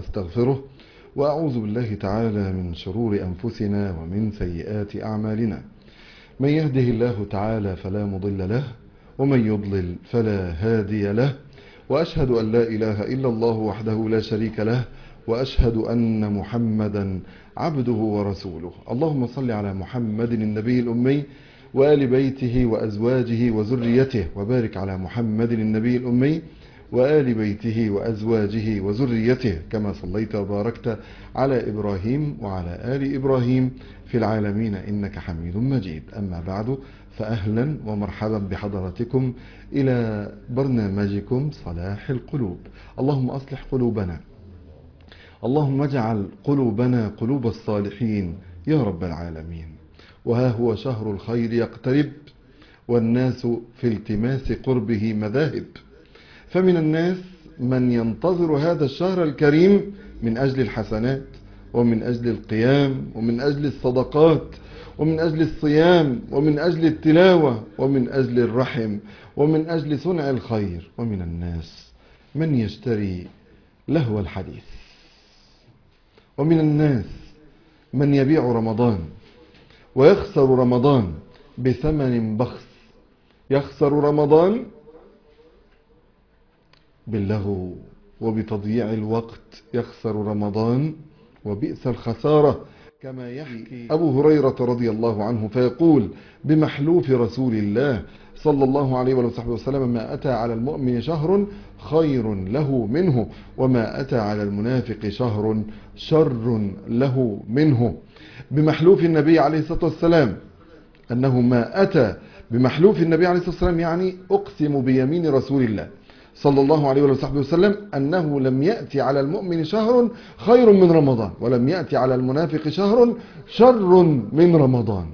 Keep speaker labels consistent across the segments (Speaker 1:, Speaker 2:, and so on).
Speaker 1: وأستغفره وأعوذ بالله تعالى من شرور أنفسنا ومن سيئات أعمالنا من يهده الله تعالى فلا مضل له ومن يضلل فلا هادي له وأشهد أن لا إله إلا الله وحده لا شريك له وأشهد أن محمدا عبده ورسوله اللهم صل على محمد النبي الأمي وآل بيته وأزواجه وذريته وبارك على محمد النبي الأمي وآل بيته وأزواجه وذريته كما صليت وباركت على إبراهيم وعلى آل إبراهيم في العالمين إنك حميد مجيد أما بعد فأهلا ومرحبا بحضراتكم إلى برنامجكم صلاح القلوب اللهم أصلح قلوبنا اللهم اجعل قلوبنا قلوب الصالحين يا رب العالمين وها هو شهر الخير يقترب والناس في التماس قربه مذاهب فمن الناس من ينتظر هذا الشهر الكريم من أجل الحسنات ومن أجل القيام ومن أجل الصدقات ومن أجل الصيام ومن أجل التلاوة ومن أجل الرحم ومن أجل صنع الخير ومن الناس من يشتري لهو الحديث ومن الناس من يبيع رمضان ويخسر رمضان بثمن بخس يخسر رمضان باللهو وبتضييع الوقت يخسر رمضان وبئس الخسارة كما يحكي أبو هريرة رضي الله عنه فيقول بمحلوف رسول الله صلى الله عليه وصحبه وسلم ما أتى على المؤمن شهر خير له منه وما أتى على المنافق شهر شر له منه بمحلوف النبي عليه الصلاة والسلام أنه ما أتى بمحلوف النبي عليه الصلاة والسلام يعني أقسم بيمين رسول الله صلى الله عليه وصحبه وسلم أنه لم يأتي على المؤمن شهر خير من رمضان ولم يأتي على المنافق شهر شر من رمضان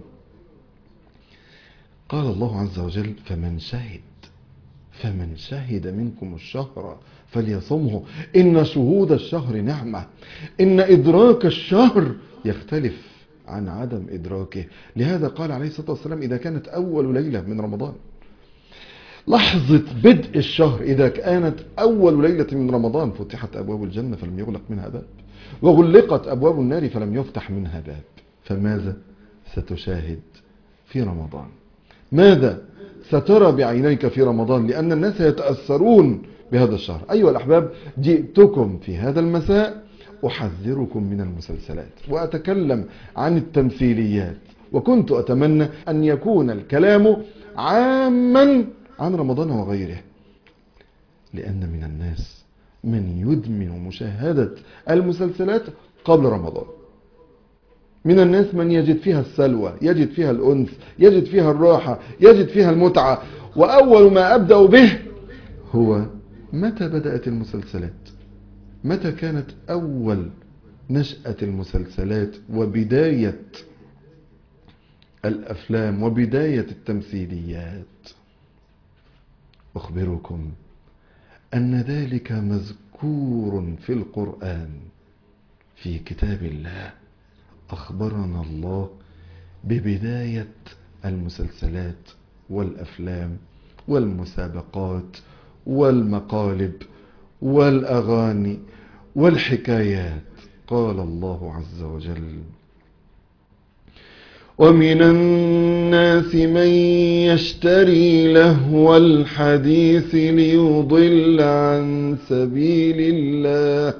Speaker 1: قال الله عز وجل فمن شهد فمن شهد منكم الشهر فليصمه إن شهود الشهر نعمة إن إدراك الشهر يختلف عن عدم إدراكه لهذا قال عليه الصلاة والسلام إذا كانت أول ليلة من رمضان لحظة بدء الشهر إذا كانت أول ليلة من رمضان فتحت أبواب الجنة فلم يغلق منها باب وغلقت أبواب النار فلم يفتح منها باب فماذا ستشاهد في رمضان ماذا سترى بعينيك في رمضان لأن الناس يتأثرون بهذا الشهر أيها الأحباب جئتكم في هذا المساء أحذركم من المسلسلات وأتكلم عن التمثيليات وكنت أتمنى أن يكون الكلام عاما عن رمضان وغيره لأن من الناس من يدمن مشاهدة المسلسلات قبل رمضان من الناس من يجد فيها السلوى يجد فيها الأنس يجد فيها الراحة يجد فيها المتعة وأول ما أبدأ به هو متى بدأت المسلسلات متى كانت أول نشأة المسلسلات وبداية الأفلام وبداية التمثيليات أخبركم أن ذلك مذكور في القرآن في كتاب الله أخبرنا الله ببداية المسلسلات والأفلام والمسابقات والمقالب والأغاني والحكايات قال الله عز وجل ومن الناس من يشتري لهو الحديث ليضل عن سبيل الله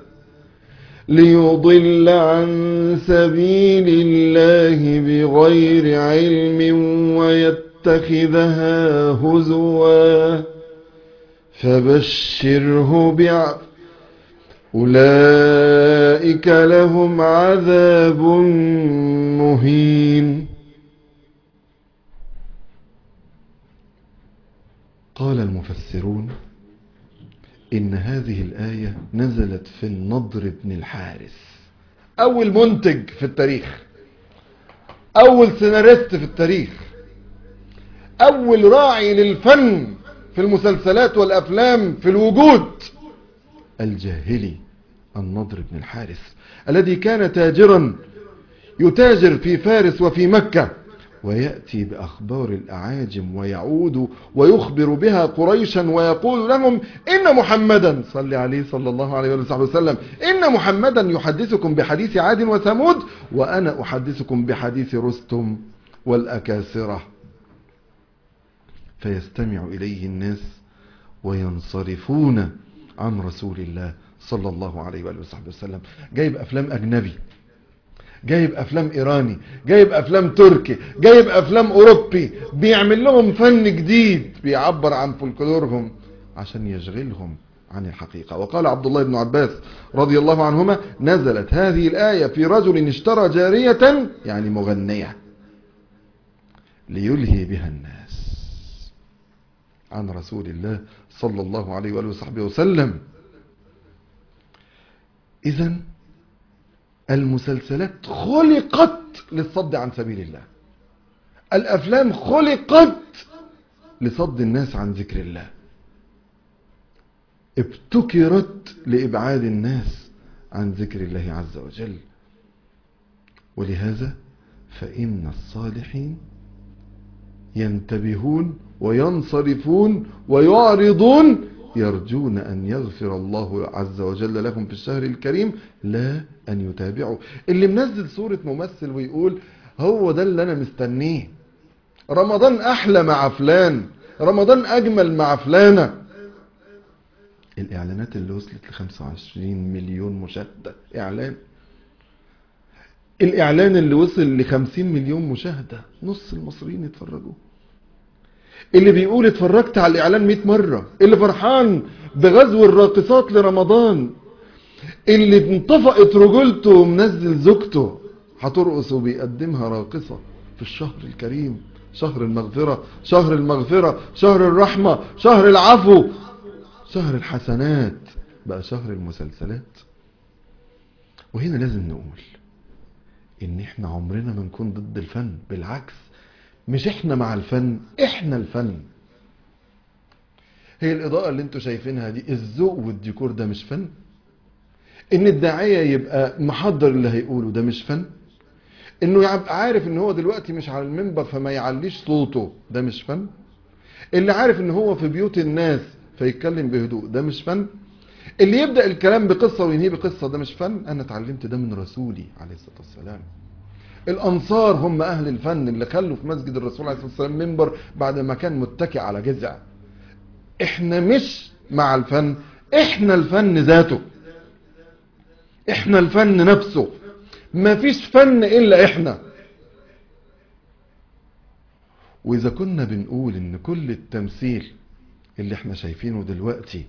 Speaker 1: ليضل عن سبيل الله بغير علم ويتخذها هزوا فبشره بعذاب أولئك لهم عذاب مهين قال المفسرون إن هذه الآية نزلت في النضر بن الحارث أول منتج في التاريخ أول سيناريست في التاريخ أول راعي للفن في المسلسلات والأفلام في الوجود الجاهلي النضر بن الحارث الذي كان تاجرا يتاجر في فارس وفي مكة ويأتي بأخبار الأعاجم ويعود ويخبر بها قريشا ويقول لهم إن محمدا صلى عليه صلى الله عليه وصحبه وسلم إن محمدا يحدثكم بحديث عاد وثمود وأنا أحدثكم بحديث رستم والأكاسرة فيستمع إليه الناس وينصرفون عن رسول الله صلى الله عليه وآله وصحبه وسلم جايب أفلام أجنبي جايب أفلام إيراني جايب أفلام تركي جايب أفلام أوروبي بيعمل لهم فن جديد بيعبر عن فولكلورهم عشان يشغلهم عن الحقيقة وقال عبد الله بن عباس رضي الله عنهما نزلت هذه الآية في رجل اشترى جارية يعني مغنية ليلهي بها الناس عن رسول الله صلى الله عليه وآله وصحبه وسلم إذا المسلسلات خلقت للصد عن سبيل الله الأفلام خلقت لصد الناس عن ذكر الله ابتكرت لإبعاد الناس عن ذكر الله عز وجل ولهذا فإن الصالحين ينتبهون وينصرفون ويعرضون يرجون أن يغفر الله عز وجل لهم في الشهر الكريم لا أن يتابعوا اللي منزل صورة ممثل ويقول هو ده اللي أنا مستنيه رمضان أحلى مع فلان رمضان أجمل مع فلانة الإعلانات اللي وصلت ل 25 مليون مشاهدة إعلان الإعلان اللي وصل ل 50 مليون مشاهدة نص المصريين يتفرجوا اللي بيقول اتفرجت على الإعلان 100 مرة اللي فرحان بغزو الراقصات لرمضان اللي انطفقت رجولته ومنزل زوجته هترقص وبيقدمها راقصة في الشهر الكريم شهر المغفرة شهر المغفرة شهر الرحمة شهر العفو شهر الحسنات بقى شهر المسلسلات وهنا لازم نقول ان احنا عمرنا ما نكون ضد الفن بالعكس مش احنا مع الفن احنا الفن هي الاضاءة اللي انتوا شايفينها دي الذوق والديكور ده مش فن ان الداعية يبقى محضر اللي هيقوله ده مش فن انه يبقى عارف ان هو دلوقتي مش على المنبر فما يعليش صوته ده مش فن اللي عارف ان هو في بيوت الناس فيتكلم بهدوء ده مش فن اللي يبدأ الكلام بقصة وينهيه بقصة ده مش فن انا اتعلمت ده من رسولي عليه الصلاة والسلام الانصار هم اهل الفن اللي خلوا في مسجد الرسول عليه الصلاة والسلام منبر بعد ما كان متكئ على جذع احنا مش مع الفن احنا الفن ذاته احنا الفن نفسه ما فيش فن الا احنا واذا كنا بنقول ان كل التمثيل اللي احنا شايفينه دلوقتي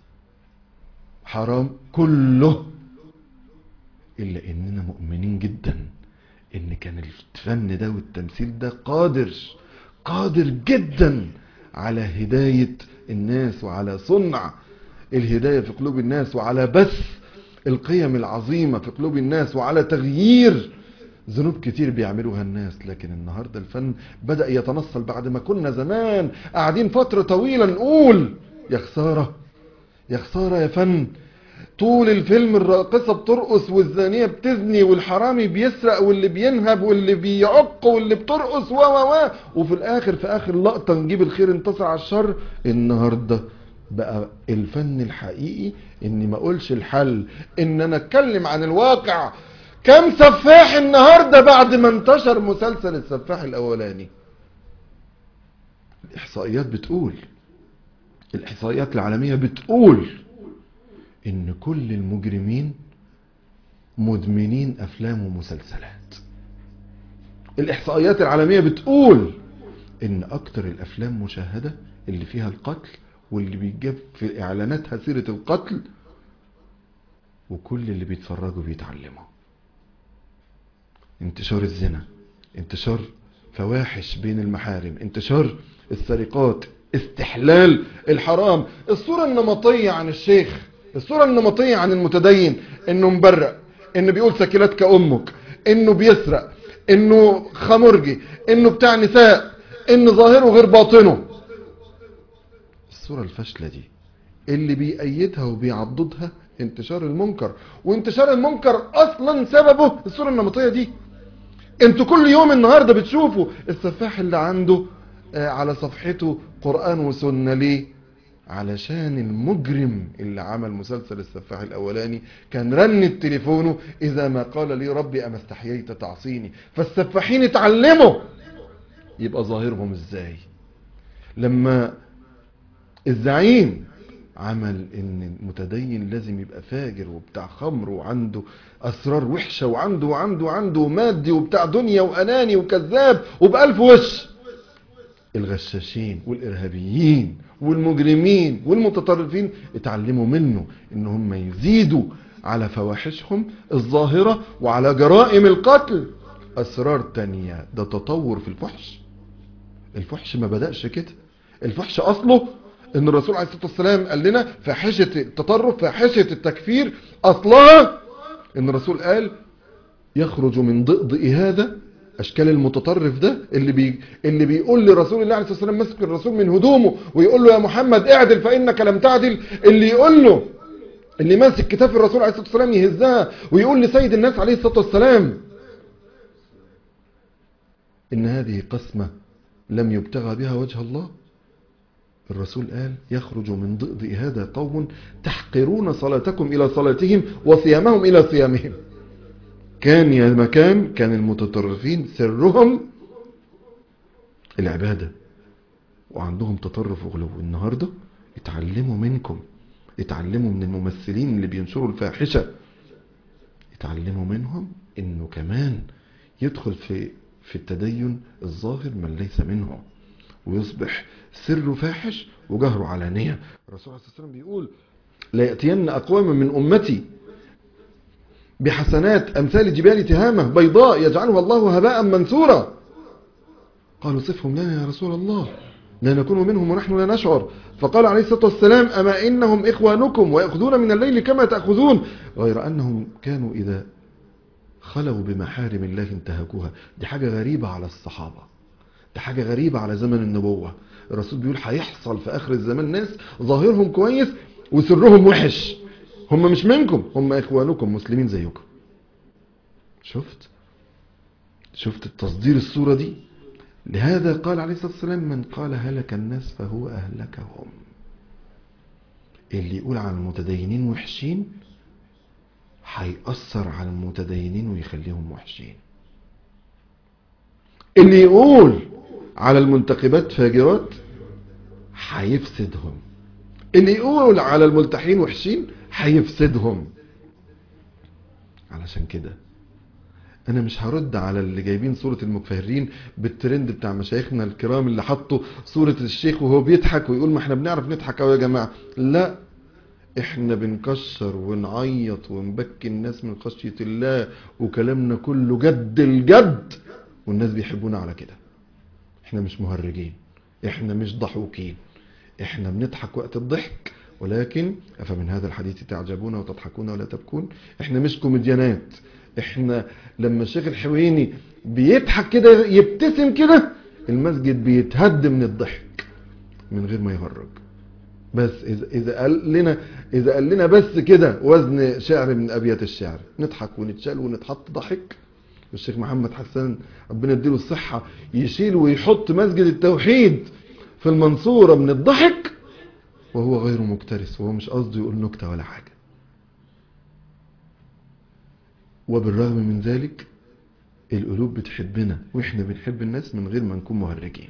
Speaker 1: حرام كله الا اننا مؤمنين جدا ان كان الفن ده والتمثيل ده قادر قادر جدا على هداية الناس وعلى صنع الهداية في قلوب الناس وعلى بث القيم العظيمة في قلوب الناس وعلى تغيير ذنوب كتير بيعملوها الناس لكن النهاردة الفن بدأ يتنصل بعد ما كنا زمان قاعدين فترة طويلة نقول يا خسارة يا خسارة يا فن طول الفيلم الراقصة بترقص والزانية بتزني والحرامي بيسرق واللي بينهب واللي بيعق واللي بترقص و و و وفي الاخر في اخر لقطة نجيب الخير انتصر على الشر النهاردة بقى الفن الحقيقي اني ما اقولش الحل ان انا اتكلم عن الواقع كم سفاح النهاردة بعد ما انتشر مسلسل السفاح الاولاني الاحصائيات بتقول الاحصائيات العالمية بتقول ان كل المجرمين مدمنين افلام ومسلسلات الاحصائيات العالمية بتقول ان اكتر الافلام مشاهدة اللي فيها القتل واللي بيجاب في اعلاناتها سيرة القتل وكل اللي بيتفرجوا بيتعلموا انتشار الزنا انتشار فواحش بين المحارم انتشار السرقات استحلال الحرام الصورة النمطية عن الشيخ الصورة النمطية عن المتدين انه مبرق انه بيقول سكيلات كأمك انه بيسرق انه خمرجي انه بتاع نساء انه ظاهره غير باطنه الصورة الفاشلة دي اللي بيأيدها انتوا كل يوم النهاردة بتشوفوا السفاح اللي عنده آه، على صفحته قرآن وسنة ليه علشان المجرم اللي عمل مسلسل السفاح الاولاني كان رن تليفونه اذا ما قال لي ربي اما استحييت تعصيني فالسفاحين اتعلموا يبقى ظاهرهم ازاي لما الزعيم عمل ان المتدين لازم يبقى فاجر وبتاع خمر وعنده اسرار وحشة وعنده وعنده وعنده مادي وبتاع دنيا واناني وكذاب وبألف وش الغشاشين والارهابيين والمجرمين والمتطرفين اتعلموا منه ان هم يزيدوا على فواحشهم الظاهرة وعلى جرائم القتل اسرار تانية ده تطور في الفحش الفحش ما بدأش كده الفحش اصله ان الرسول عليه الصلاة والسلام قال لنا فاحشة التطرف فاحشة التكفير اصلها ان الرسول قال يخرج من ضئضئ هذا اشكال المتطرف ده اللي بي اللي بيقول لرسول الله عليه الصلاه والسلام مسك الرسول من هدومه ويقول له يا محمد اعدل فانك لم تعدل اللي يقول له اللي ماسك كتاف الرسول عليه الصلاه والسلام يهزها ويقول لسيد الناس عليه الصلاه والسلام ان هذه قسمه لم يبتغى بها وجه الله الرسول قال يخرج من ضئضئ هذا قوم تحقرون صلاتكم الى صلاتهم وصيامهم الى صيامهم كان يا مكان كان المتطرفين سرهم العبادة وعندهم تطرف وغلو النهاردة اتعلموا منكم اتعلموا من الممثلين اللي بينشروا الفاحشة اتعلموا منهم انه كمان يدخل في في التدين الظاهر من ليس منه ويصبح سره فاحش وجهره علانية الرسول عليه الصلاة والسلام بيقول لا يأتين أقواما من أمتي بحسنات أمثال جبال تهامة بيضاء يجعلها الله هباء منثورا قالوا صفهم لنا يا رسول الله لا نكون منهم ونحن لا نشعر فقال عليه الصلاة والسلام أما إنهم إخوانكم ويأخذون من الليل كما تأخذون غير أنهم كانوا إذا خلوا بمحارم الله انتهكوها دي حاجة غريبة على الصحابة دي حاجة غريبة على زمن النبوة الرسول بيقول هيحصل في آخر الزمان ناس ظاهرهم كويس وسرهم وحش هم مش منكم هم إخوانكم مسلمين زيكم شفت شفت التصدير الصورة دي لهذا قال عليه الصلاة والسلام من قال هلك الناس فهو أهلكهم اللي يقول عن المتدينين وحشين هيأثر على المتدينين ويخليهم وحشين اللي يقول على المنتخبات فاجرات هيفسدهم اللي يقول على الملتحين وحشين هيفسدهم علشان كده انا مش هرد على اللي جايبين صورة المكفهرين بالترند بتاع مشايخنا الكرام اللي حطوا صورة الشيخ وهو بيضحك ويقول ما احنا بنعرف نضحك اهو يا جماعة لا احنا بنكشر ونعيط ونبكي الناس من خشية الله وكلامنا كله جد الجد والناس بيحبونا على كده احنا مش مهرجين احنا مش ضحوكين احنا بنضحك وقت الضحك ولكن افمن هذا الحديث تعجبون وتضحكون ولا تبكون احنا مش كوميديانات احنا لما الشيخ الحويني بيضحك كده يبتسم كده المسجد بيتهد من الضحك من غير ما يهرج بس اذا اذا قال لنا اذا قال لنا بس كده وزن شعر من ابيات الشعر نضحك ونتشال ونتحط ضحك الشيخ محمد حسان ربنا يديله الصحة يشيل ويحط مسجد التوحيد في المنصورة من الضحك وهو غير مكترث وهو مش قصده يقول نكتة ولا حاجة وبالرغم من ذلك القلوب بتحبنا واحنا بنحب الناس من غير ما نكون مهرجين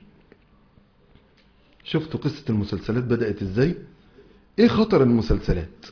Speaker 1: شفتوا قصة المسلسلات بدأت ازاي ايه خطر المسلسلات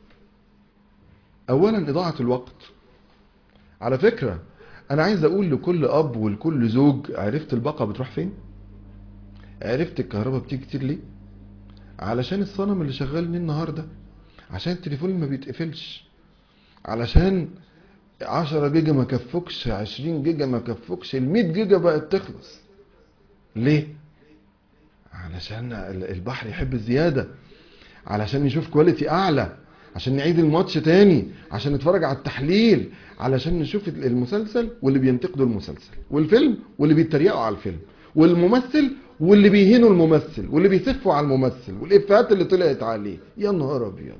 Speaker 1: اولا اضاعة الوقت على فكرة انا عايز اقول لكل اب ولكل زوج عرفت الباقة بتروح فين عرفت الكهرباء بتيجي كتير ليه علشان الصنم اللي شغال ليه النهاردة عشان التليفون ما بيتقفلش علشان 10 جيجا ما كفوكش 20 جيجا ما كفوكش ال 100 جيجا بقت تخلص ليه علشان البحر يحب الزيادة علشان يشوف كواليتي اعلى عشان نعيد الماتش تاني عشان نتفرج على التحليل علشان نشوف المسلسل واللي بينتقدوا المسلسل والفيلم واللي بيتريقوا على الفيلم والممثل واللي بيهينوا الممثل واللي بيسفوا على الممثل والافيهات اللي طلعت عليه يا نهار ابيض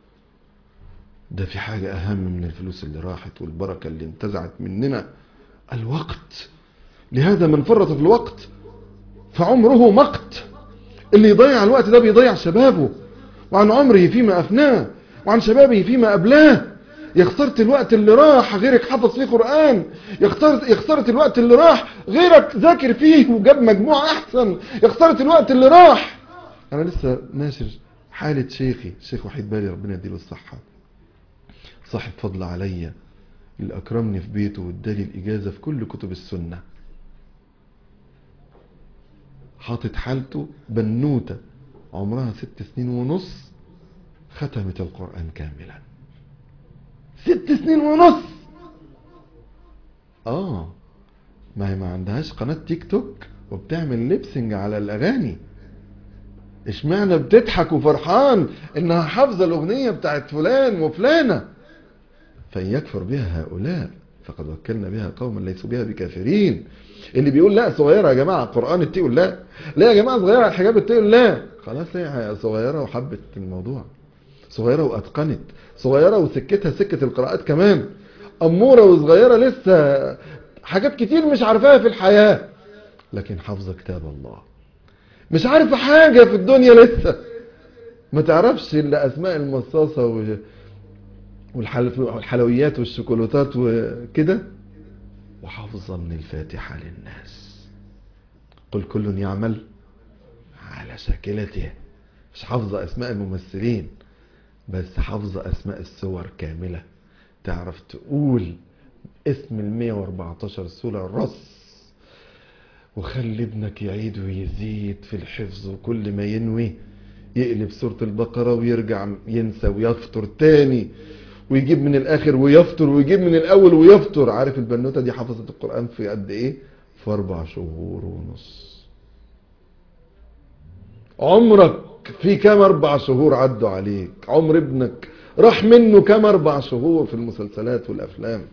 Speaker 1: ده في حاجة اهم من الفلوس اللي راحت والبركة اللي انتزعت مننا الوقت لهذا من فرط في الوقت فعمره مقت اللي يضيع الوقت ده بيضيع شبابه وعن عمره فيما أفناه وعن شبابه فيما أبلاه يا خسرت الوقت اللي راح غيرك حفظ فيه قرآن يا خسرت يا خسرت الوقت اللي راح غيرك ذاكر فيه وجاب مجموعة أحسن يا خسرت الوقت اللي راح أنا لسه ناشر حالة شيخي الشيخ وحيد بالي ربنا يديله الصحة صاحب فضل عليا اللي أكرمني في بيته وادالي الإجازة في كل كتب السنة حاطط حالته بنوتة عمرها ست سنين ونص ختمت القرآن كاملا ست سنين ونص اه ما هي ما عندهاش قناة تيك توك وبتعمل ليبسنج على الأغاني اشمعنى بتضحك وفرحان انها حافظة الأغنية بتاعت فلان وفلانة فإن يكفر بها هؤلاء فقد وكلنا بها قوما ليسوا بها بكافرين اللي بيقول لا صغيرة يا جماعة القرآن اتقوا لا لا يا جماعة صغيرة على الحجاب اتقوا لا خلاص هي صغيرة وحبت الموضوع صغيرة وأتقنت صغيرة وسكتها سكة القراءات كمان أمورة وصغيرة لسه حاجات كتير مش عارفاها في الحياة لكن حافظة كتاب الله مش عارفة حاجة في الدنيا لسه ما تعرفش إلا أسماء المصاصة و... والحلويات والشوكولاتات وكده وحافظة من الفاتحة للناس قل كل يعمل على شاكلته مش حافظة أسماء الممثلين بس حافظة أسماء السور كاملة تعرف تقول اسم ال 114 سورة الرص وخلي ابنك يعيد ويزيد في الحفظ وكل ما ينوي يقلب سورة البقرة ويرجع ينسى ويفطر تاني ويجيب من الاخر ويفطر ويجيب من الاول ويفطر عارف البنوتة دي حفظت القرآن في قد ايه في اربع شهور ونص عمرك في كام اربع شهور عدوا عليك عمر ابنك راح منه كام اربع شهور في المسلسلات والافلام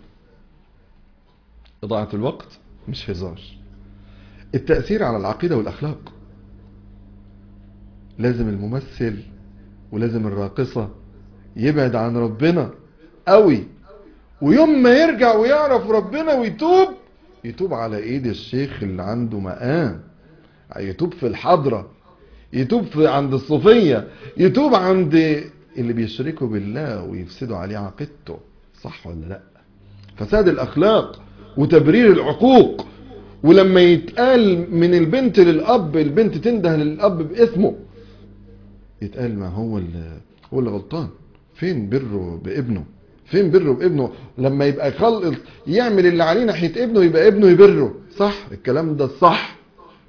Speaker 1: اضاعة الوقت مش هزار التأثير على العقيدة والاخلاق لازم الممثل ولازم الراقصة يبعد عن ربنا قوي ويوم ما يرجع ويعرف ربنا ويتوب يتوب على ايد الشيخ اللي عنده مقام يتوب في الحضرة يتوب في عند الصوفية يتوب عند اللي بيشركوا بالله ويفسدوا عليه عقيدته صح ولا لا فساد الاخلاق وتبرير العقوق ولما يتقال من البنت للاب البنت تنده للاب باسمه يتقال ما هو اللي هو اللي غلطان فين بره بابنه فين بره بابنه لما يبقى خلط يعمل اللي عليه ناحيه ابنه يبقى ابنه يبره صح الكلام ده صح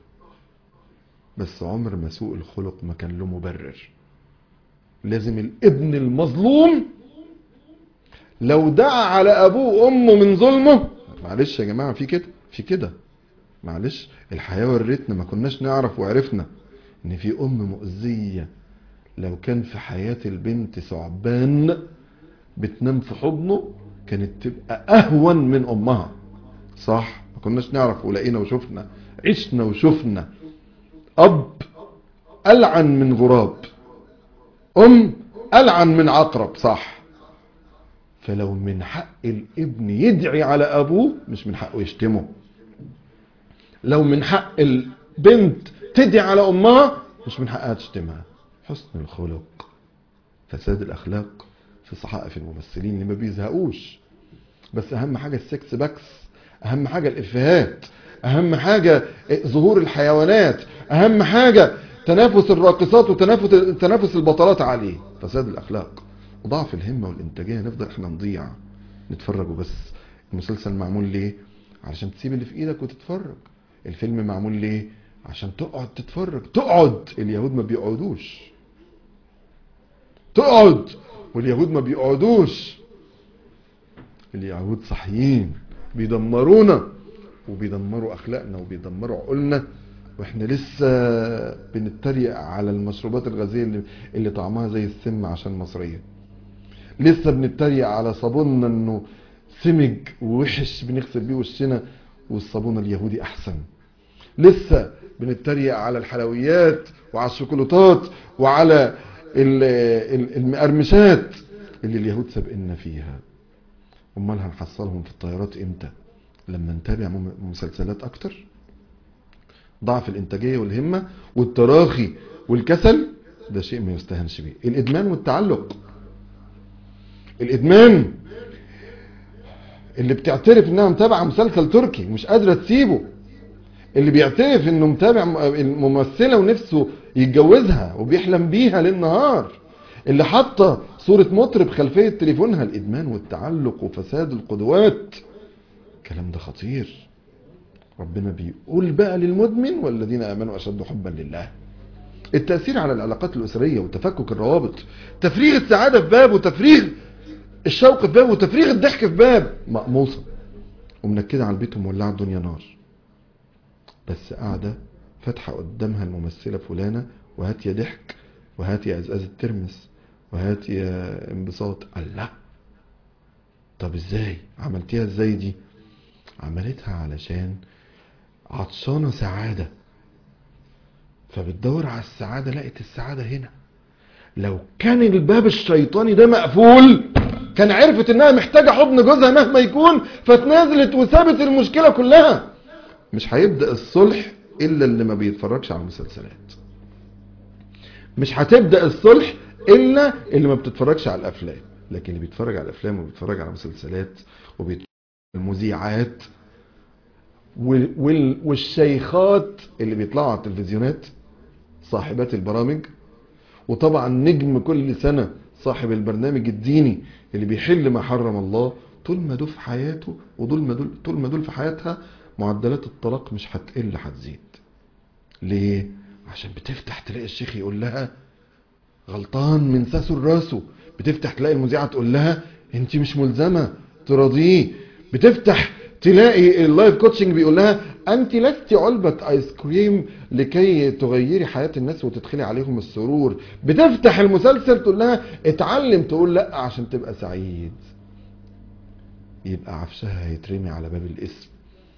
Speaker 1: بس عمر ما سوء الخلق ما كان له مبرر لازم الابن المظلوم لو دعا على ابوه وامه من ظلمه معلش يا جماعه في كده في كده معلش الحياه ورتنا ما كناش نعرف وعرفنا ان في ام مؤذيه لو كان في حياة البنت ثعبان بتنام في حضنه كانت تبقى أهون من أمها صح ما كناش نعرف ولقينا وشفنا عشنا وشفنا أب ألعن من غراب أم ألعن من عقرب صح فلو من حق الابن يدعي على أبوه مش من حقه يشتمه لو من حق البنت تدعي على أمها مش من حقها تشتمها حسن الخلق فساد الاخلاق في صحائف الممثلين اللي ما بيزهقوش بس اهم حاجة السكس باكس اهم حاجة الافيهات اهم حاجة ظهور الحيوانات اهم حاجة تنافس الراقصات وتنافس تنافس البطلات عليه فساد الاخلاق وضعف الهمة والانتاجية نفضل احنا نضيع نتفرج وبس المسلسل معمول ليه علشان تسيب اللي في ايدك وتتفرج الفيلم معمول ليه عشان تقعد تتفرج تقعد اليهود ما بيقعدوش تقعد واليهود ما بيقعدوش اليهود صحيين بيدمرونا وبيدمروا اخلاقنا وبيدمروا عقولنا واحنا لسه بنتريق على المشروبات الغازيه اللي, اللي طعمها زي السم عشان مصريه لسه بنتريق على صابوننا انه سمج ووحش بنغسل بيه وشنا والصابون اليهودي احسن لسه بنتريق على الحلويات وعلى الشوكولاتات وعلى المقرمشات اللي اليهود سابقنا فيها امال هنحصلهم في الطيارات امتى لما نتابع مم- مسلسلات اكتر ضعف الانتاجية والهمة والتراخي والكسل ده شيء ما يستهنش بيه الادمان والتعلق الادمان اللي بتعترف انها متابعة مسلسل تركي ومش قادرة تسيبه اللي بيعترف انه متابع م- الممثلة ونفسه يتجوزها وبيحلم بيها للنهار اللي حاطه صورة مطرب خلفية تليفونها الادمان والتعلق وفساد القدوات الكلام ده خطير ربنا بيقول بقى للمدمن والذين امنوا اشد حبا لله التأثير على العلاقات الأسرية وتفكك الروابط تفريغ السعادة في باب وتفريغ الشوق في باب وتفريغ الضحك في باب مقموصة ومنكدة على البيت ومولعة الدنيا نار بس قاعدة فاتحة قدامها الممثلة فلانة وهات يا ضحك وهات يا ازاز الترمس وهات يا انبساط الله طب ازاي عملتيها ازاي دي عملتها علشان عطشانة سعادة فبتدور على السعادة لقت السعادة هنا لو كان الباب الشيطاني ده مقفول كان عرفت انها محتاجة حضن جوزها مهما يكون فتنازلت وسابت المشكلة كلها مش هيبدأ الصلح الا اللي ما بيتفرجش على المسلسلات مش هتبدأ الصلح الا اللي ما بتتفرجش على الافلام لكن اللي بيتفرج على الافلام وبيتفرج على مسلسلات وبيتفرج على المذيعات وال- وال- والشيخات اللي بيطلعوا على التلفزيونات صاحبات البرامج وطبعا نجم كل سنة صاحب البرنامج الديني اللي بيحل ما حرم الله طول ما دول في حياته وطول ما دول طول ما دول في حياتها معدلات الطلاق مش هتقل هتزيد ليه عشان بتفتح تلاقي الشيخ يقول لها غلطان من ساسه لراسه بتفتح تلاقي المذيعة تقول لها انت مش ملزمة تراضيه بتفتح تلاقي اللايف كوتشنج بيقول لها انت لست علبة ايس كريم لكي تغيري حياة الناس وتدخلي عليهم السرور بتفتح المسلسل تقول لها اتعلم تقول لا عشان تبقى سعيد يبقى عفشها هيترمي على باب الاسم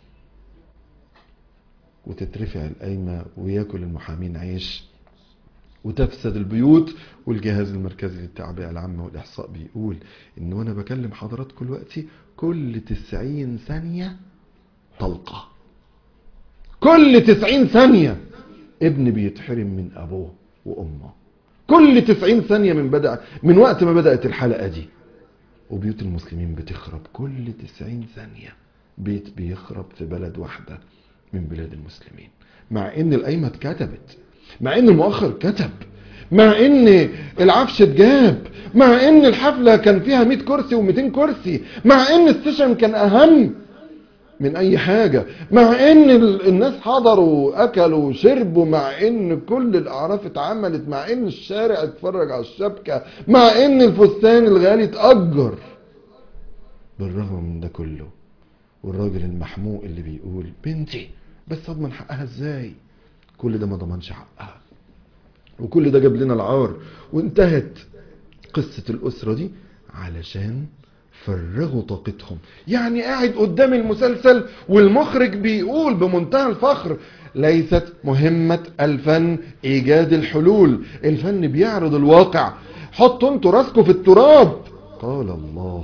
Speaker 1: وتترفع القايمة وياكل المحامين عيش وتفسد البيوت والجهاز المركزي للتعبئة العامة والإحصاء بيقول إن وأنا بكلم حضراتكم دلوقتي كل تسعين ثانية طلقة كل تسعين ثانية ابن بيتحرم من أبوه وأمه كل تسعين ثانية من بدأ من وقت ما بدأت الحلقة دي وبيوت المسلمين بتخرب كل تسعين ثانية بيت بيخرب في بلد واحدة من بلاد المسلمين مع ان القايمة اتكتبت مع ان المؤخر كتب مع ان العفش اتجاب مع ان الحفلة كان فيها 100 كرسي و200 كرسي مع ان السيشن كان اهم من اي حاجة مع ان ال- الناس حضروا اكلوا وشربوا مع ان كل الاعراف اتعملت مع ان الشارع اتفرج على الشبكة مع ان الفستان الغالي اتأجر بالرغم من ده كله والراجل المحموق اللي بيقول بنتي بس اضمن حقها ازاي كل ده ما ضمنش حقها وكل ده جاب لنا العار وانتهت قصة الأسرة دي علشان فرغوا طاقتهم يعني قاعد قدام المسلسل والمخرج بيقول بمنتهى الفخر ليست مهمة الفن إيجاد الحلول الفن بيعرض الواقع حطوا انتوا راسكم في التراب قال الله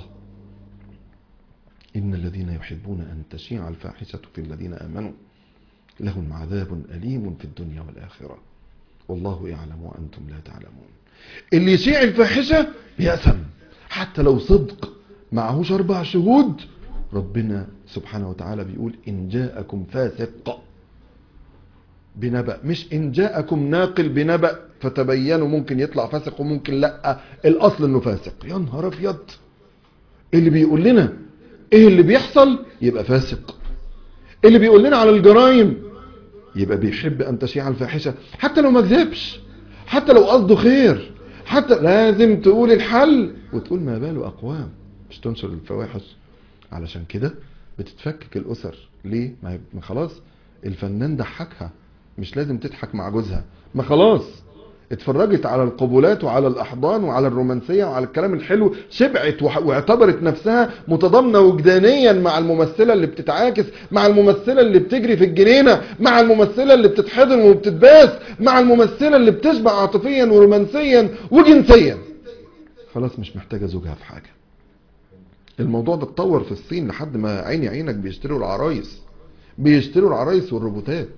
Speaker 1: إن الذين يحبون أن تشيع الفاحشة في الذين آمنوا لهم عذاب أليم في الدنيا والآخرة والله يعلم وأنتم لا تعلمون اللي يشيع الفاحشة يأثم حتى لو صدق معهوش أربع شهود ربنا سبحانه وتعالى بيقول إن جاءكم فاسق بنبأ مش إن جاءكم ناقل بنبأ فتبينوا ممكن يطلع فاسق وممكن لا الأصل إنه فاسق يا نهار أبيض اللي بيقول لنا إيه اللي بيحصل يبقى فاسق اللي بيقول لنا على الجرائم يبقى بيحب أن تشيع الفاحشة حتى لو ما كذبش حتى لو قصده خير حتى لازم تقول الحل وتقول ما باله أقوام مش تنشر الفواحش علشان كده بتتفكك الأسر ليه ما هي- ما خلاص الفنان ضحكها مش لازم تضحك مع جوزها ما خلاص اتفرجت على القبولات وعلى الأحضان وعلى الرومانسية وعلى الكلام الحلو شبعت وح- واعتبرت نفسها متضامنة وجدانيا مع الممثلة اللي بتتعاكس مع الممثلة اللي بتجري في الجنينة مع الممثلة اللي بتتحضن وبتتباس مع الممثلة اللي بتشبع عاطفيا ورومانسيا وجنسيا خلاص مش محتاجة زوجها في حاجة الموضوع ده اتطور في الصين لحد ما عيني عينك بيشتروا العرايس بيشتروا العرايس والروبوتات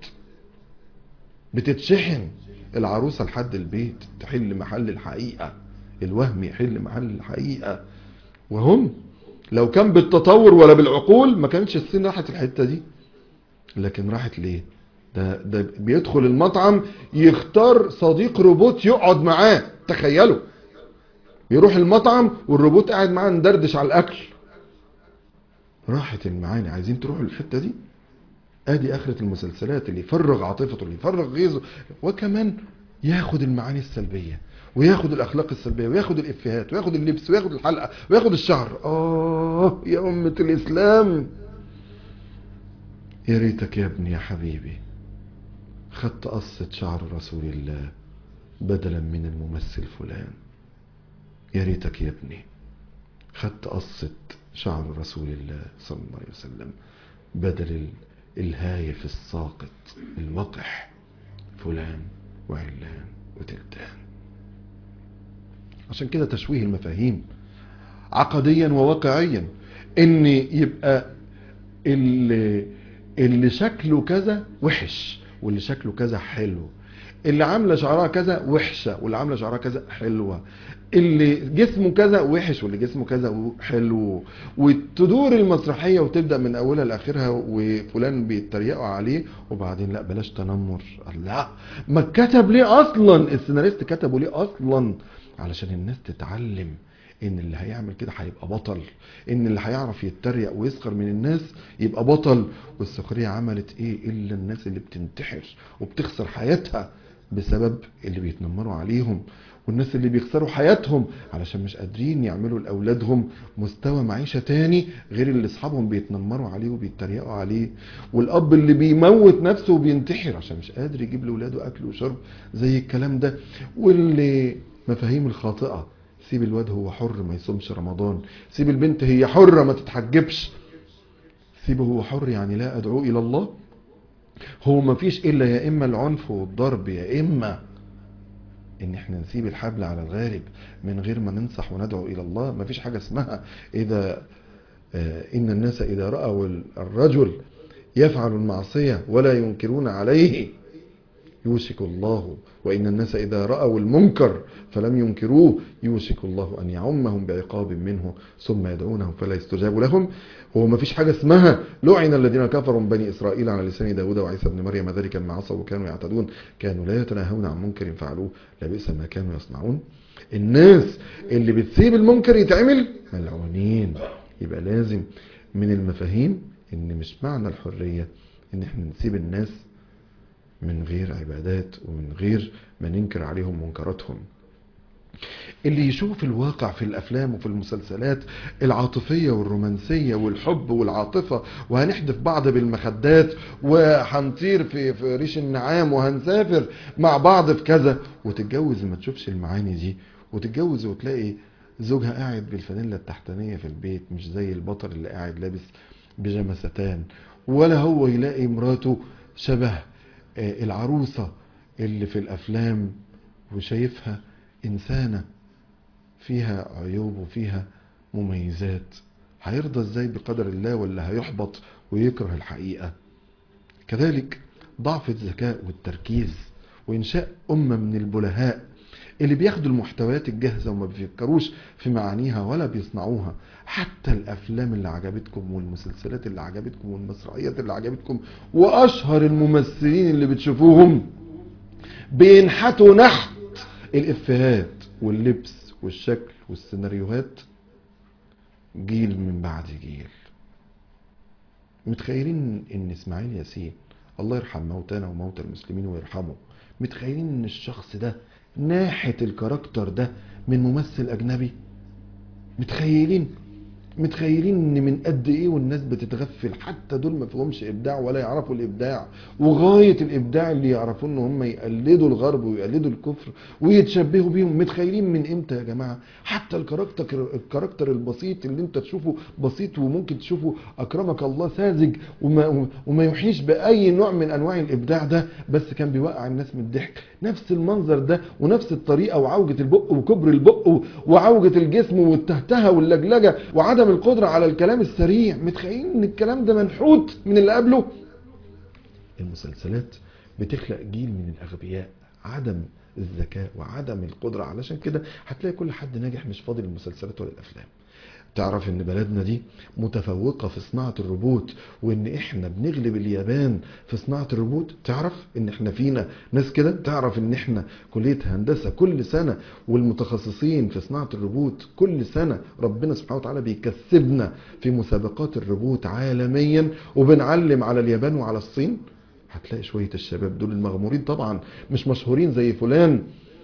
Speaker 1: بتتشحن العروسة لحد البيت تحل محل الحقيقة الوهم يحل محل الحقيقة وهم لو كان بالتطور ولا بالعقول ما كانش الصين راحت الحتة دي لكن راحت ليه ده, ده بيدخل المطعم يختار صديق روبوت يقعد معاه تخيلوا يروح المطعم والروبوت قاعد معاه ندردش على الاكل راحت المعاني عايزين تروحوا للحته دي ادي اخره المسلسلات اللي يفرغ عاطفته اللي يفرغ غيظه وكمان ياخد المعاني السلبيه وياخد الاخلاق السلبيه وياخد الافيهات وياخد اللبس وياخد الحلقه وياخد الشعر اه يا امه الاسلام يا ريتك يا ابني يا حبيبي خدت قصة شعر رسول الله بدلا من الممثل فلان يا ريتك يا ابني خدت قصة شعر رسول الله صلى الله عليه وسلم بدل الهايف الساقط الوقح فلان وعلان وتلتان عشان كده تشويه المفاهيم عقديا وواقعيا ان يبقى اللي, اللي شكله كذا وحش واللي شكله كذا حلو اللي عامله شعرها كذا وحشه واللي عامله شعرها كذا حلوه اللي جسمه كذا وحش واللي جسمه كذا حلو وتدور المسرحيه وتبدا من اولها لاخرها وفلان بيتريقوا عليه وبعدين لا بلاش تنمر لا ما كتب ليه اصلا السيناريست كتبه ليه اصلا علشان الناس تتعلم ان اللي هيعمل كده هيبقى بطل ان اللي هيعرف يتريق ويسخر من الناس يبقى بطل والسخريه عملت ايه الا الناس اللي بتنتحر وبتخسر حياتها بسبب اللي بيتنمروا عليهم والناس اللي بيخسروا حياتهم علشان مش قادرين يعملوا لاولادهم مستوى معيشه تاني غير اللي اصحابهم بيتنمروا عليه وبيتريقوا عليه والاب اللي بيموت نفسه وبينتحر عشان مش قادر يجيب لاولاده اكل وشرب زي الكلام ده واللي مفاهيم الخاطئه سيب الواد هو حر ما يصومش رمضان سيب البنت هي حرة ما تتحجبش سيبه هو حر يعني لا أدعو إلى الله هو ما فيش إلا يا إما العنف والضرب يا إما إن إحنا نسيب الحبل على الغارب من غير ما ننصح وندعو إلى الله ما فيش حاجة اسمها إذا إن الناس إذا رأوا الرجل يفعل المعصية ولا ينكرون عليه يوشك الله وإن الناس إذا رأوا المنكر فلم ينكروه يوشك الله أن يعمهم بعقاب منه ثم يدعونهم فلا يستجاب لهم هو ما فيش حاجة اسمها لعن الذين كفروا من بني إسرائيل على لسان داود وعيسى بن مريم ذلك ما عصوا وكانوا يعتدون كانوا لا يتناهون عن منكر فعلوه لبئس ما كانوا يصنعون الناس اللي بتسيب المنكر يتعمل ملعونين يبقى لازم من المفاهيم ان مش معنى الحرية ان احنا نسيب الناس من غير عبادات ومن غير ما ننكر عليهم منكراتهم اللي يشوف الواقع في الافلام وفي المسلسلات العاطفية والرومانسية والحب والعاطفة وهنحدف بعض بالمخدات وهنطير في, في ريش النعام وهنسافر مع بعض في كذا وتتجوز ما تشوفش المعاني دي وتتجوز وتلاقي زوجها قاعد بالفانيلا التحتانية في البيت مش زي البطل اللي قاعد لابس بيجامه ستان ولا هو يلاقي مراته شبه العروسة اللي في الأفلام وشايفها إنسانة فيها عيوب وفيها مميزات هيرضى ازاي بقدر الله ولا هيحبط ويكره الحقيقة كذلك ضعف الذكاء والتركيز وإنشاء أمة من البلهاء اللي بياخدوا المحتويات الجاهزة وما بيفكروش في معانيها ولا بيصنعوها حتى الأفلام اللي عجبتكم والمسلسلات اللي عجبتكم والمسرحيات اللي عجبتكم وأشهر الممثلين اللي بتشوفوهم بينحتوا نحت الإفيهات واللبس والشكل والسيناريوهات جيل من بعد جيل متخيلين ان اسماعيل ياسين الله يرحم موتانا وموتى المسلمين ويرحمه متخيلين ان الشخص ده ناحة الكاركتر ده من ممثل اجنبي متخيلين متخيلين ان من قد ايه والناس بتتغفل حتى دول ما فيهمش ابداع ولا يعرفوا الابداع وغايه الابداع اللي يعرفوا ان هم يقلدوا الغرب ويقلدوا الكفر ويتشبهوا بيهم متخيلين من امتى يا جماعه حتى الكاركتر الكاركتر البسيط اللي انت تشوفه بسيط وممكن تشوفه اكرمك الله ساذج وما, وما يوحيش باي نوع من انواع الابداع ده بس كان بيوقع الناس من الضحك نفس المنظر ده ونفس الطريقه وعوجه البق وكبر البق وعوجه الجسم والتهتهه واللجلجه وعدم عدم القدرة على الكلام السريع متخيلين ان الكلام ده منحوت من اللي قبله المسلسلات بتخلق جيل من الاغبياء عدم الذكاء وعدم القدرة علشان كده هتلاقي كل حد ناجح مش فاضي للمسلسلات ولا الافلام تعرف ان بلدنا دي متفوقة في صناعة الروبوت وان احنا بنغلب اليابان في صناعة الروبوت تعرف ان احنا فينا ناس كده تعرف ان احنا كلية هندسة كل سنة والمتخصصين في صناعة الروبوت كل سنة ربنا سبحانه وتعالى بيكسبنا في مسابقات الروبوت عالميا وبنعلم على اليابان وعلى الصين هتلاقي شوية الشباب دول المغمورين طبعا مش مشهورين زي فلان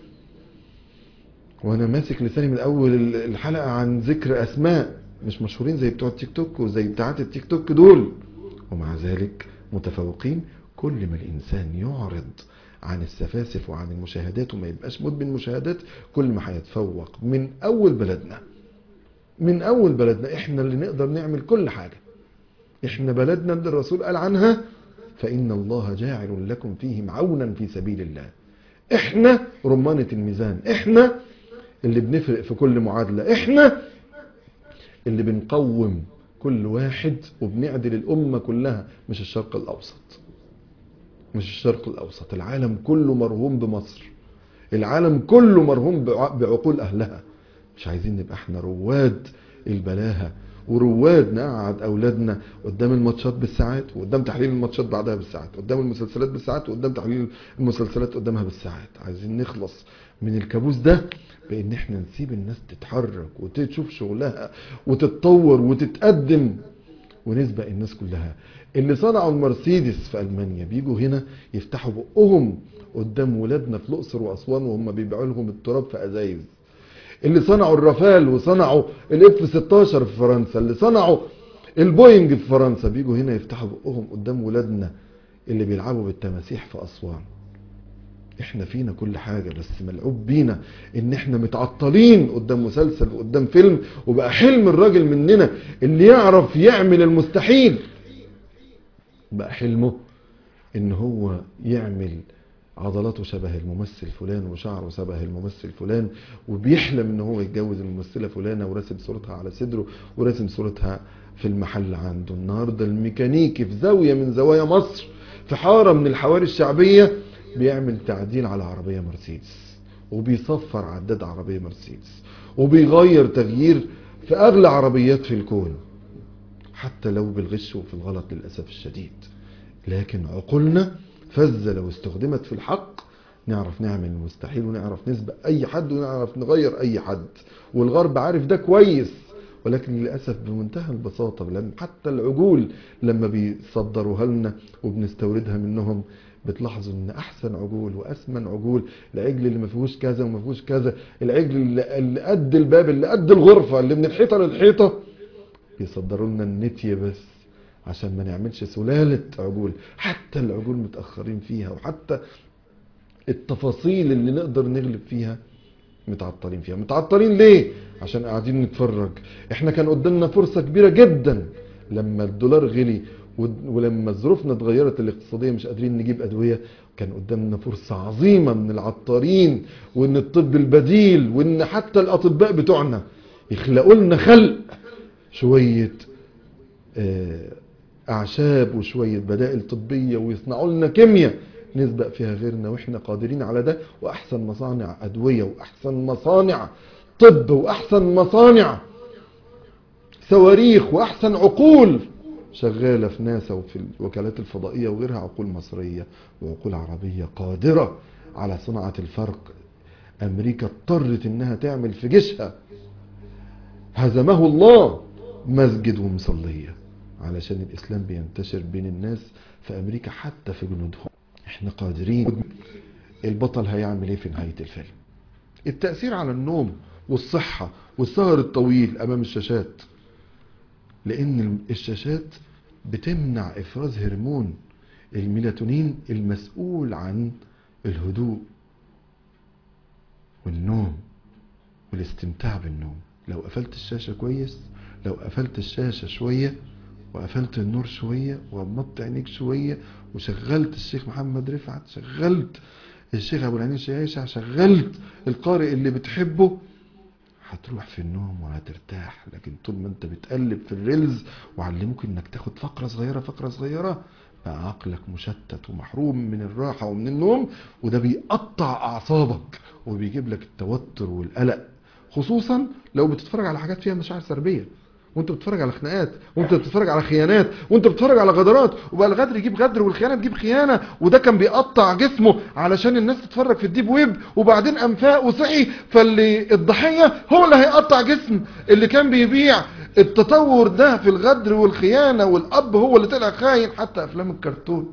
Speaker 1: وانا ماسك لساني من اول الحلقة عن ذكر اسماء مش مشهورين زي بتوع التيك توك وزي بتاعات التيك توك دول ومع ذلك متفوقين كل ما الانسان يعرض عن السفاسف وعن المشاهدات وما يبقاش مدمن مشاهدات كل ما هيتفوق من اول بلدنا من اول بلدنا احنا اللي نقدر نعمل كل حاجة احنا بلدنا اللي الرسول قال عنها فإن الله جاعل لكم فيهم عونا في سبيل الله احنا رمانة الميزان احنا اللي بنفرق في كل معادلة احنا اللي بنقوم كل واحد وبنعدل الأمة كلها مش الشرق الأوسط مش الشرق الأوسط العالم كله مرهوم بمصر العالم كله مرهوم بعقول أهلها مش عايزين نبقى احنا رواد البلاهة ورواد نقعد اولادنا قدام الماتشات بالساعات وقدام تحليل الماتشات بعدها بالساعات قدام المسلسلات بالساعات وقدام تحليل المسلسلات قدامها بالساعات عايزين نخلص من الكابوس ده بان احنا نسيب الناس تتحرك وتشوف شغلها وتتطور وتتقدم ونسبق الناس كلها اللي صنعوا المرسيدس في المانيا بيجوا هنا يفتحوا بقهم قدام ولادنا في الاقصر واسوان وهم بيبيعوا لهم التراب في ازايز اللي صنعوا الرافال وصنعوا الاف 16 في فرنسا اللي صنعوا البوينج في فرنسا بيجوا هنا يفتحوا بقهم قدام ولادنا اللي بيلعبوا بالتماسيح في اسوان احنا فينا كل حاجة بس ملعوب بينا ان احنا متعطلين قدام مسلسل وقدام فيلم وبقى حلم الراجل مننا اللي يعرف يعمل المستحيل بقى حلمه ان هو يعمل عضلاته شبه الممثل فلان وشعره شبه الممثل فلان وبيحلم ان هو يتجوز الممثله فلانه وراسم صورتها على صدره وراسم صورتها في المحل عنده النهارده الميكانيكي في زاويه من زوايا مصر في حاره من الحواري الشعبيه بيعمل تعديل على عربيه مرسيدس وبيصفر عداد عربيه مرسيدس وبيغير تغيير في اغلى عربيات في الكون حتى لو بالغش وفي الغلط للاسف الشديد لكن عقولنا فزة لو استخدمت في الحق نعرف نعمل المستحيل ونعرف نسبق اي حد ونعرف نغير اي حد والغرب عارف ده كويس ولكن للأسف بمنتهى البساطة لأن حتى العجول لما بيصدروها لنا وبنستوردها منهم بتلاحظوا ان احسن عجول واسمن عجول العجل اللي ما فيهوش كذا وما فيهوش كذا العجل اللي قد الباب اللي قد الغرفة اللي من الحيطة للحيطة بيصدروا لنا النتية بس عشان ما نعملش سلالة عجول حتى العجول متأخرين فيها وحتى التفاصيل اللي نقدر نغلب فيها متعطلين فيها متعطلين ليه عشان قاعدين نتفرج احنا كان قدامنا فرصة كبيرة جدا لما الدولار غلي ولما ظروفنا اتغيرت الاقتصادية مش قادرين نجيب أدوية كان قدامنا فرصة عظيمة من العطارين وان الطب البديل وان حتى الأطباء بتوعنا يخلقوا لنا خلق شوية أعشاب وشوية بدائل طبية ويصنعوا لنا كيمياء نسبق فيها غيرنا واحنا قادرين على ده واحسن مصانع ادوية واحسن مصانع طب واحسن مصانع صواريخ واحسن عقول شغالة في ناسا وفي الوكالات الفضائية وغيرها عقول مصرية وعقول عربية قادرة على صناعة الفرق امريكا اضطرت انها تعمل في جيشها هزمه الله مسجد ومصلية علشان الاسلام بينتشر بين الناس في امريكا حتى في جنودهم احنا قادرين البطل هيعمل ايه في نهاية الفيلم التأثير على النوم والصحة والسهر الطويل امام الشاشات لان الشاشات بتمنع افراز هرمون الميلاتونين المسؤول عن الهدوء والنوم والاستمتاع بالنوم لو قفلت الشاشة كويس لو قفلت الشاشة شوية وقفلت النور شوية وغمضت عينيك شوية وشغلت الشيخ محمد رفعت شغلت الشيخ ابو العينين شياشع شغلت القارئ اللي بتحبه هتروح في النوم وهترتاح لكن طول ما انت بتقلب في الريلز وعلموك انك تاخد فقرة صغيرة فقرة صغيرة بقى عقلك مشتت ومحروم من الراحة ومن النوم وده بيقطع اعصابك وبيجيب لك التوتر والقلق خصوصا لو بتتفرج على حاجات فيها مشاعر سلبيه وانت بتتفرج على خناقات وانت بتتفرج على خيانات وانت بتتفرج على غدرات وبقى الغدر يجيب غدر والخيانه تجيب خيانه وده كان بيقطع جسمه علشان الناس تتفرج في الديب ويب وبعدين انفاق وصحي فاللي الضحيه هو اللي هيقطع جسم اللي كان بيبيع التطور ده في الغدر والخيانه والاب هو اللي طلع خاين حتى افلام الكرتون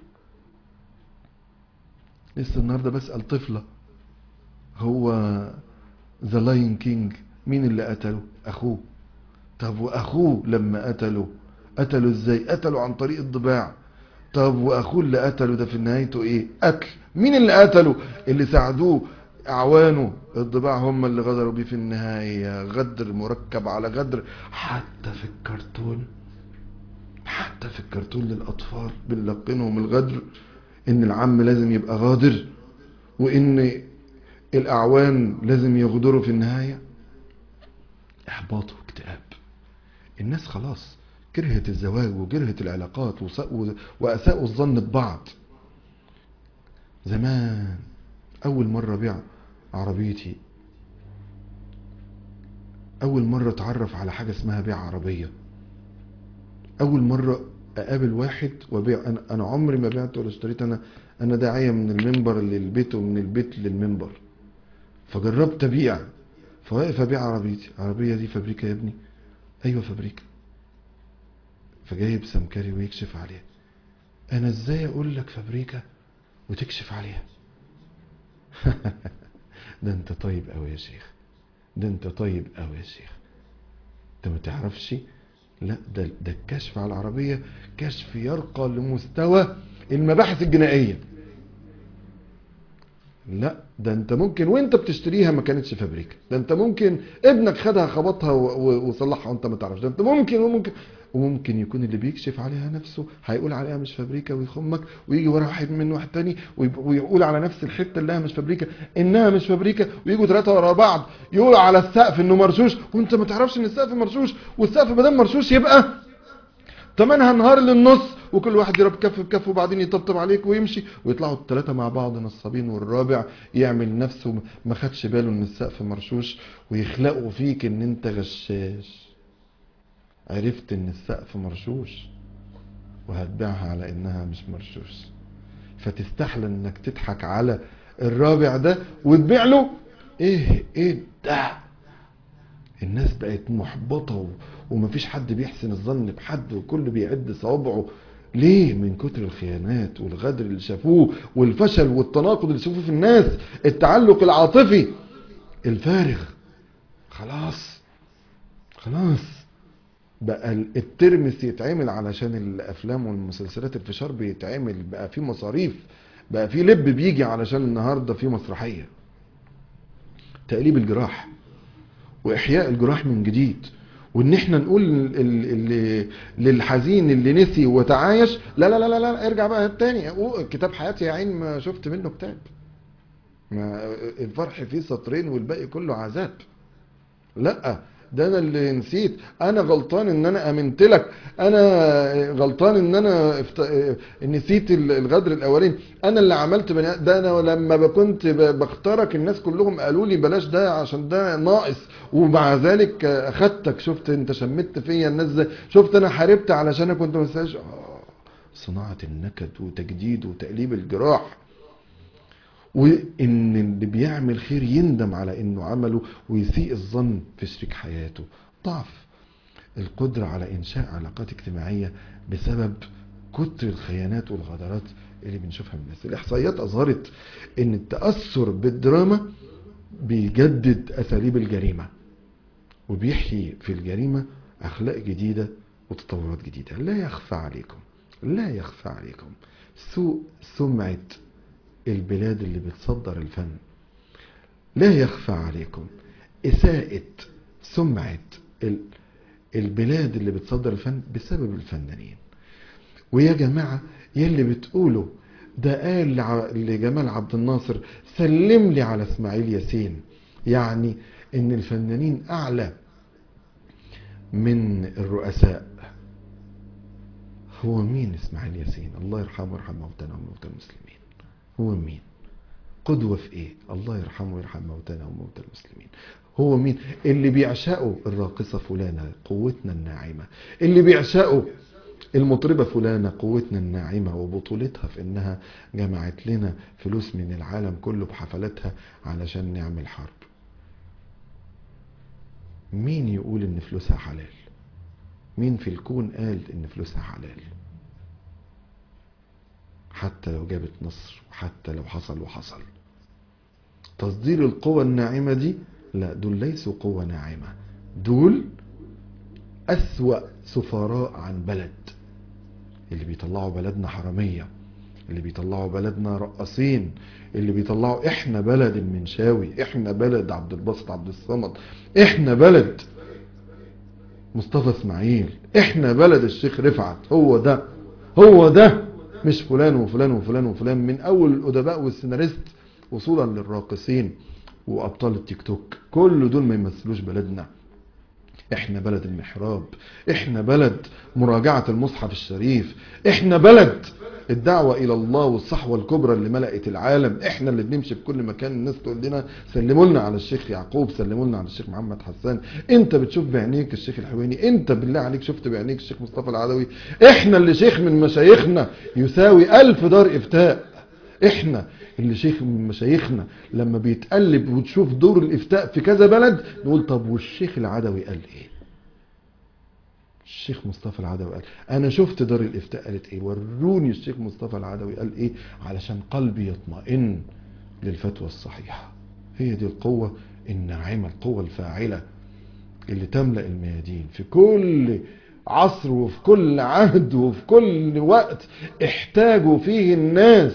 Speaker 1: لسه النهارده بسال طفله هو ذا لاين كينج مين اللي قتله اخوه طب واخوه لما قتله قتله ازاي قتله عن طريق الضباع طب واخوه اللي قتله ده في نهايته ايه قتل مين اللي قتله اللي ساعدوه اعوانه الضباع هم اللي غدروا بيه في النهاية غدر مركب على غدر حتى في الكرتون حتى في الكرتون للاطفال بنلقنهم الغدر ان العم لازم يبقى غادر وان الاعوان لازم يغدروا في النهاية احباط واكتئاب الناس خلاص كرهت الزواج وكرهت العلاقات واساءوا الظن ببعض زمان اول مرة بيع عربيتي اول مرة اتعرف على حاجة اسمها بيع عربية اول مرة اقابل واحد وبيع انا, أنا عمري ما بعت ولا اشتريت انا انا داعية من المنبر للبيت ومن البيت للمنبر فجربت ابيع فواقف ابيع عربيتي العربية دي فابريكا يا ابني ايوه فابريكا فجايب سمكري ويكشف عليها انا ازاي اقول لك فابريكا وتكشف عليها ده انت طيب قوي يا شيخ ده انت طيب قوي يا شيخ انت ما تعرفش لا ده ده الكشف على العربيه كشف يرقى لمستوى المباحث الجنائيه لا ده انت ممكن وانت بتشتريها ما كانتش فابريكا ده انت ممكن ابنك خدها خبطها وصلحها وانت ما تعرفش ده انت ممكن وممكن وممكن يكون اللي بيكشف عليها نفسه هيقول عليها مش فابريكا ويخمك ويجي ورا واحد من واحد تاني ويقول على نفس الحته اللي هي مش فابريكا انها مش فابريكا ويجوا ثلاثه ورا بعض يقولوا على السقف انه مرشوش وانت ما تعرفش ان السقف مرشوش والسقف ما دام مرشوش يبقى تمنها نهار للنص وكل واحد يضرب كف بكف وبعدين يطبطب عليك ويمشي ويطلعوا الثلاثه مع بعض نصابين والرابع يعمل نفسه ما خدش باله ان السقف مرشوش ويخلقوا فيك ان انت غشاش عرفت ان السقف مرشوش وهتبيعها على انها مش مرشوش فتستحلى انك تضحك على الرابع ده وتبيع له ايه ايه ده الناس بقت محبطة ومفيش حد بيحسن الظن بحد وكله بيعد صوابعه ليه من كتر الخيانات والغدر اللي شافوه والفشل والتناقض اللي شافوه في الناس التعلق العاطفي الفارغ خلاص خلاص بقى الترمس يتعمل علشان الافلام والمسلسلات الفشار بيتعمل بقى في مصاريف بقى في لب بيجي علشان النهارده في مسرحيه تقليب الجراح واحياء الجراح من جديد وان احنا نقول اللي للحزين اللي نسي وتعايش لا لا لا لا, لا ارجع بقى التاني كتاب حياتي يا عين ما شفت منه كتاب ما الفرح فيه سطرين والباقي كله عذاب لا ده انا اللي نسيت انا غلطان ان انا امنت لك انا غلطان ان انا افت... نسيت الغدر الاولاني انا اللي عملت بني ده انا لما كنت بختارك الناس كلهم قالوا لي بلاش ده عشان ده ناقص ومع ذلك اخدتك شفت انت شمت فيا الناس زي شفت انا حاربت علشان كنت مساج آه صناعة النكد وتجديد وتقليب الجراح وان اللي بيعمل خير يندم على انه عمله ويسيء الظن في شريك حياته ضعف القدرة على انشاء علاقات اجتماعية بسبب كتر الخيانات والغدرات اللي بنشوفها من الناس الاحصائيات اظهرت ان التأثر بالدراما بيجدد اساليب الجريمة وبيحيي في الجريمة اخلاق جديدة وتطورات جديدة لا يخفى عليكم لا يخفى عليكم سوء سمعة البلاد اللي بتصدر الفن لا يخفى عليكم إساءة سمعة البلاد اللي بتصدر الفن بسبب الفنانين ويا جماعة يلي بتقولوا ده قال لجمال عبد الناصر سلم لي على اسماعيل ياسين يعني ان الفنانين اعلى من الرؤساء هو مين اسماعيل ياسين الله يرحمه ويرحم موتانا وموتى المسلمين هو مين قدوة في ايه الله يرحمه ويرحم موتانا وموتى المسلمين هو مين اللي بيعشقوا الراقصة فلانة قوتنا الناعمة اللي بيعشقوا المطربة فلانة قوتنا الناعمة وبطولتها في انها جمعت لنا فلوس من العالم كله بحفلاتها علشان نعمل حرب مين يقول ان فلوسها حلال مين في الكون قال ان فلوسها حلال حتى لو جابت نصر وحتى لو حصل وحصل تصدير القوى الناعمة دي لا دول ليسوا قوة ناعمة دول أسوأ سفراء عن بلد اللي بيطلعوا بلدنا حرامية اللي بيطلعوا بلدنا رقاصين اللي بيطلعوا احنا بلد المنشاوي احنا بلد عبد الباسط عبد الصمد احنا بلد مصطفى اسماعيل احنا بلد الشيخ رفعت هو ده هو ده مش فلان وفلان وفلان وفلان من اول الادباء والسيناريست وصولا للراقصين وابطال التيك توك كل دول ما يمثلوش بلدنا احنا بلد المحراب احنا بلد مراجعة المصحف الشريف احنا بلد الدعوة الى الله والصحوة الكبرى اللي ملأت العالم احنا اللي بنمشي في كل مكان الناس تقول لنا سلموا لنا على الشيخ يعقوب سلموا لنا على الشيخ محمد حسان انت بتشوف بعينيك الشيخ الحويني انت بالله عليك شفت بعينيك الشيخ مصطفى العدوي احنا اللي شيخ من مشايخنا يساوي الف دار افتاء احنا اللي شيخ من مشايخنا لما بيتقلب وتشوف دور الافتاء في كذا بلد نقول طب والشيخ العدوي قال ايه الشيخ مصطفى العدوي قال انا شفت دار الافتاء قالت ايه وروني الشيخ مصطفى العدوي قال ايه علشان قلبي يطمئن للفتوى الصحيحة هي دي القوة الناعمة القوة الفاعلة اللي تملأ الميادين في كل عصر وفي كل عهد وفي كل وقت احتاجوا فيه الناس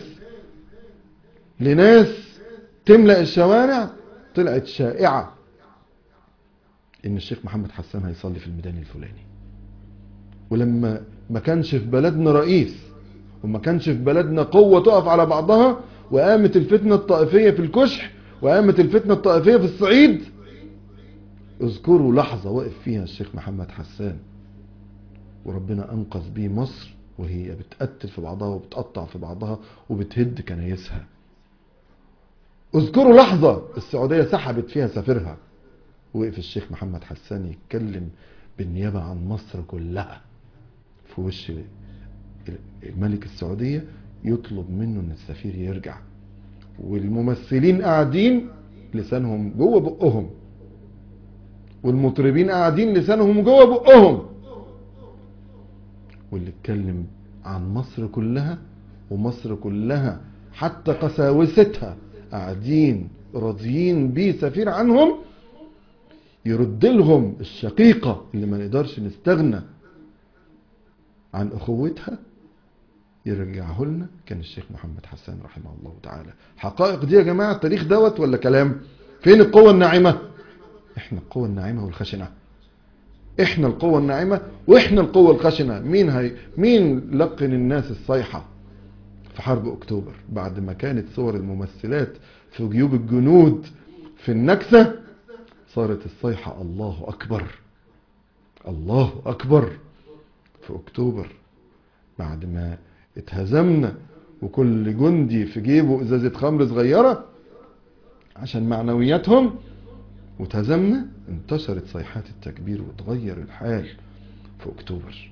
Speaker 1: لناس تملأ الشوارع طلعت شائعة ان الشيخ محمد حسان هيصلي في الميدان الفلاني ولما ما كانش في بلدنا رئيس وما كانش في بلدنا قوة تقف على بعضها وقامت الفتنة الطائفية في الكشح وقامت الفتنة الطائفية في الصعيد اذكروا لحظة وقف فيها الشيخ محمد حسان وربنا أنقذ بيه مصر وهي بتقتل في بعضها وبتقطع في بعضها وبتهد كنايسها اذكروا لحظة السعودية سحبت فيها سفيرها وقف الشيخ محمد حسان يتكلم بالنيابة عن مصر كلها في وش الملك السعودية يطلب منه ان السفير يرجع والممثلين قاعدين لسانهم جوه بقهم والمطربين قاعدين لسانهم جوه بقهم واللي اتكلم عن مصر كلها ومصر كلها حتى قساوستها قاعدين راضيين بيه سفير عنهم يرد لهم الشقيقة اللي ما نقدرش نستغنى عن أخوتها يرجعه لنا كان الشيخ محمد حسان رحمه الله تعالى حقائق دي يا جماعة التاريخ دوت ولا كلام فين القوة الناعمة احنا القوة الناعمة والخشنة احنا القوة الناعمة واحنا القوة الخشنة مين هي مين لقن الناس الصيحة في حرب اكتوبر بعد ما كانت صور الممثلات في جيوب الجنود في النكسة صارت الصيحة الله اكبر الله اكبر في اكتوبر بعد ما اتهزمنا وكل جندي في جيبه ازازة خمر صغيرة عشان معنوياتهم وتهزمنا انتشرت صيحات التكبير وتغير الحال في اكتوبر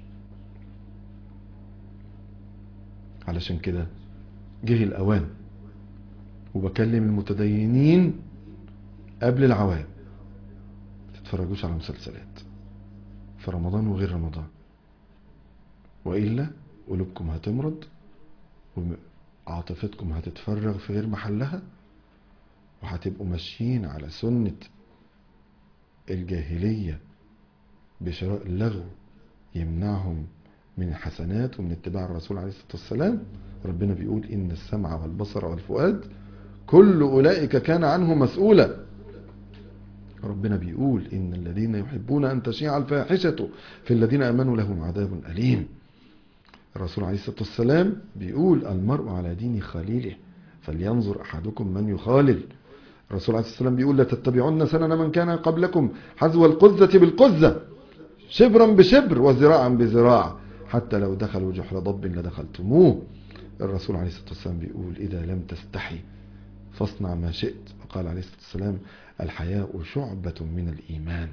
Speaker 1: علشان كده جه الاوان وبكلم المتدينين قبل العوام تتفرجوش على مسلسلات في رمضان وغير رمضان وإلا قلوبكم هتمرض وعاطفتكم هتتفرغ في غير محلها وهتبقوا ماشيين على سنة الجاهلية بشراء اللغو يمنعهم من الحسنات ومن اتباع الرسول عليه الصلاة والسلام ربنا بيقول إن السمع والبصر والفؤاد كل أولئك كان عنه مسؤولا ربنا بيقول إن الذين يحبون أن تشيع الفاحشة في الذين أمنوا لهم عذاب أليم الرسول عليه الصلاة والسلام بيقول المرء على دين خليله فلينظر أحدكم من يخالل الرسول عليه الصلاة والسلام بيقول لا تتبعون سنن من كان قبلكم حذو القزة بالقزة شبرا بشبر وذراعا بذراع حتى لو دخلوا جحر ضب لدخلتموه الرسول عليه الصلاة والسلام بيقول إذا لم تستحي فاصنع ما شئت وقال عليه الصلاة والسلام الحياء شعبة من الإيمان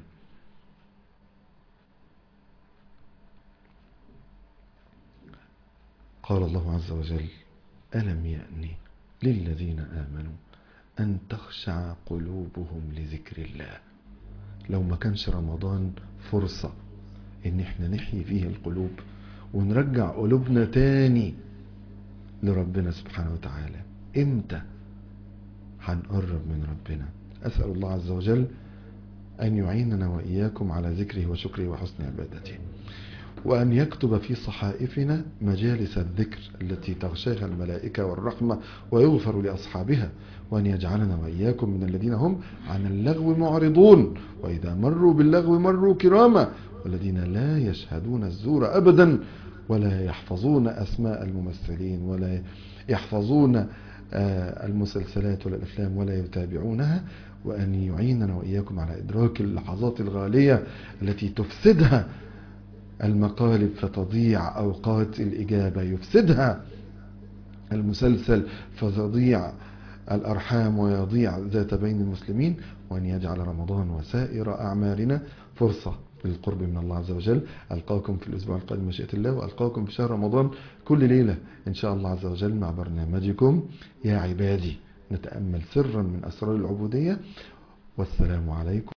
Speaker 1: قال الله عز وجل ألم يأني للذين آمنوا أن تخشع قلوبهم لذكر الله لو ما كانش رمضان فرصة ان احنا نحيي فيه القلوب ونرجع قلوبنا تاني لربنا سبحانه وتعالى امتى هنقرب من ربنا أسأل الله عز وجل أن يعيننا وإياكم على ذكره وشكره وحسن عبادته وأن يكتب في صحائفنا مجالس الذكر التي تغشاها الملائكة والرحمة ويغفر لأصحابها وأن يجعلنا وإياكم من الذين هم عن اللغو معرضون وإذا مروا باللغو مروا كراما والذين لا يشهدون الزور أبدا ولا يحفظون أسماء الممثلين ولا يحفظون المسلسلات ولا الأفلام ولا يتابعونها وأن يعيننا وإياكم على إدراك اللحظات الغالية التي تفسدها المقالب فتضيع أوقات الإجابة يفسدها المسلسل فتضيع الأرحام ويضيع ذات بين المسلمين وأن يجعل رمضان وسائر أعمالنا فرصة للقرب من الله عز وجل ألقاكم في الأسبوع القادم مشيئة الله وألقاكم في شهر رمضان كل ليلة إن شاء الله عز وجل مع برنامجكم يا عبادي نتأمل سرا من أسرار العبودية والسلام عليكم